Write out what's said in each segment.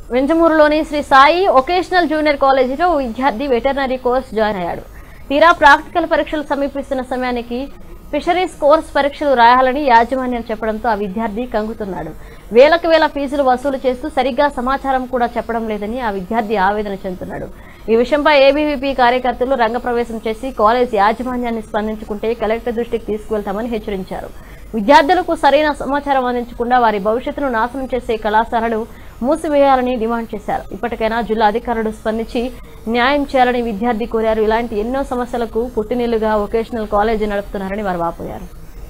వెంజమూరులోని Shri Sai vocational junior కాలేజీలో ఓ విద్యార్థి వెటర్నరీ కోర్స్ జాయిన్ అయ్యాడు తీరా ప్రాక్టికల్ పరీక్షలు సమీపిస్తున్న సమయానికి ఫిషరీస్ కోర్స్ పరీక్షలు రాయాలని యాజమాన్యం చెప్పడంతో ఆ విద్యార్థి కంగుతున్నాడు వేలకు వేల ఫీజులు వసూలు చేస్తూ సరిగ్గా సమాచారం కూడా చెప్పడం లేదని ఆ విద్యార్థి ఆవేదన చెందుతున్నాడు ఈ విషయంపై ఏబీవీపీ కార్యకర్తలు రంగప్రవేశం చేసి కాలేజ్ యాజమాన్యాన్ని స్పందించుకుంటే కలెక్టర్ దృష్టికి తీసుకువెళ్తామని హెచ్చరించారు విద్యార్థులకు సరైన సమాచారం అందించకుండా వారి భవిష్యత్తును నాశనం చేసే కళాశాలలు మూసివేయాలని డిమాండ్ చేశారు ఇప్పటికైనా జిల్లా అధికారులు స్పందించి న్యాయం చేయాలని విద్యార్థి కోరారు ఇలాంటి ఎన్నో సమస్యలకు పుట్టినీళ్లుగా వొకేషనల్ కాలేజీ నడుపుతున్నారని వారు వాపోయారు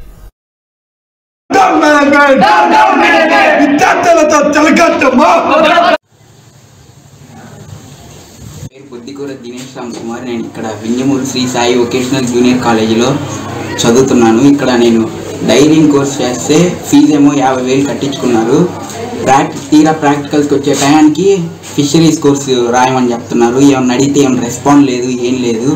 విద్యార్థులతో చెలకట్టమ్మా పేరు పొద్దికూర దినేష్ రామ్ కుమార్ నేను ఇక్కడ వింజమూరు శ్రీ సాయి వొకేషనల్ జూనియర్ కాలేజీలో చదువుతున్నాను ఇక్కడ నేను డైరింగ్ కోర్స్ చేస్తే ఫీజు ఏమో యాభై వేలు కట్టించుకున్నారు ప్రాక్టి తీరా ప్రాక్టికల్స్కి వచ్చే టయానికి ఫిషరీస్ కోర్సు రాయమని చెప్తున్నారు ఏమన్నా అడిగితే ఏమైనా రెస్పాండ్ లేదు ఏం లేదు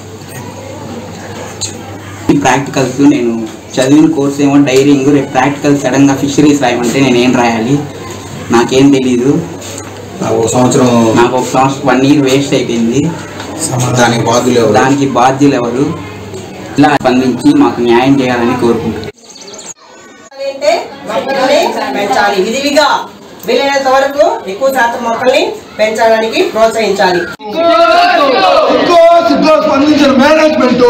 ఈ ప్రాక్టికల్స్ నేను చదివిన కోర్స్ ఏమో డైరింగ్ రేపు ప్రాక్టికల్ సడన్గా ఫిషరీస్ రాయమంటే నేను ఏం రాయాలి నాకేం తెలీదు ఒక సంవత్సరం నాకు ఒక సంవత్సరం వన్ ఇయర్ వేస్ట్ అయిపోయింది దానికి బాధ్యులు ఎవరు? దానికి బాధ్యులు ఎవరు ఇలా స్పందించి మాకు న్యాయం చేయాలని కోరుకుంటున్నాను అంటే మొక్కల్ని పెంచాలి విధివిగా వీలైనంత వరకు ఎక్కువ శాతం మొక్కల్ని పెంచడానికి ప్రోత్సహించాలి సిగ్గో సిగ్గో స్పందించిన management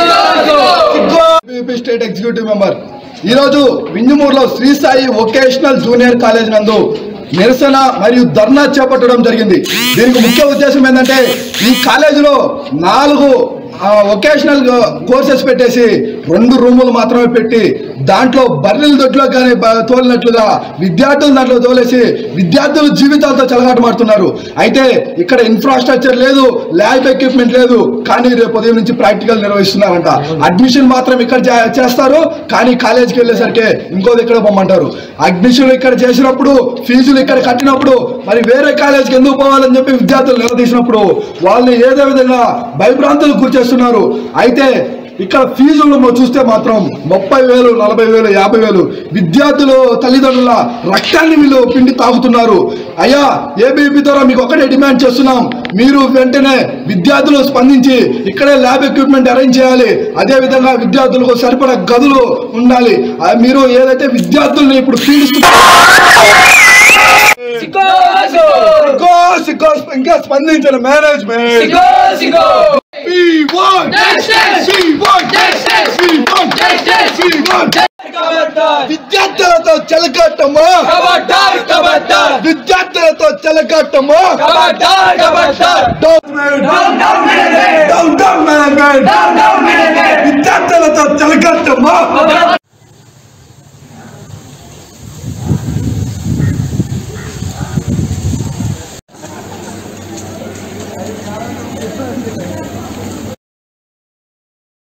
BP state executive member ఈరోజు వింజమూరులో Shri Sai vocational junior college నందు నిరసన మరియు ధర్నా చేపట్టడం జరిగింది దీనికి ముఖ్య ఉద్దేశం ఏంటంటే ఈ కాలేజీలో నాలుగు వొకేషనల్ కోర్సెస్ పెట్టేసి రెండు రూములు మాత్రమే పెట్టి దాంట్లో బర్రెల దొడ్లో కానీ బ- తోలినట్లుగా విద్యార్థులు దాంట్లో తోలేసి విద్యార్థుల జీవితాలతో చెలగాటమాడుతున్నారు అయితే ఇక్కడ ఇన్ఫ్రాస్ట్రక్చర్ లేదు ల్యాబ్ ఎక్విప్మెంట్ లేదు కానీ రేపు ఉదయం నుంచి ప్రాక్టికల్ నిర్వహిస్తున్నారంట అడ్మిషన్ మాత్రం ఇక్కడ చే- చేస్తారు కానీ కాలేజీకి వెళ్ళేసరికి ఇంకో ఇక్కడ పొమ్మంటారు అడ్మిషన్ ఇక్కడ చేసినప్పుడు ఫీజులు ఇక్కడ కట్టినప్పుడు మరి వేరే కాలేజీకి ఎందుకు పోవాలని చెప్పి విద్యార్థులు నిలదీసినప్పుడు వాళ్ళని ఏదో విధంగా భయభ్రాంతులు గురిచేస్తున్నారు అయితే ఇక్కడ ఫీజులు మనం చూస్తే మాత్రం ముప్పై వేలు నలభై వేలు యాభై వేలు విద్యార్థులు తల్లిదండ్రుల రక్తాన్ని వీళ్ళు పిండి తాగుతున్నారు అయ్యా ఏబీపీ ద్వారా మీకు ఒకటే డిమాండ్ చేస్తున్నాం మీరు వెంటనే విద్యార్థులు స్పందించి ఇక్కడే ల్యాబ్ ఎక్విప్మెంట్ అరేంజ్ చేయాలి అదే విధంగా విద్యార్థులకు సరిపడా గదులు ఉండాలి ఆ, మీరు ఏదైతే విద్యార్థుల్ని ఇప్పుడు పీడిస్తున్నారు ఇంకా స్పందించిన management We want justice. We want justice. We want justice. We want విద్యార్థులతో చెలకట్టమ్మా విద్యార్థులతో చెలకట్టమ్మా విద్యార్థులతో చెలకట్టమ్మా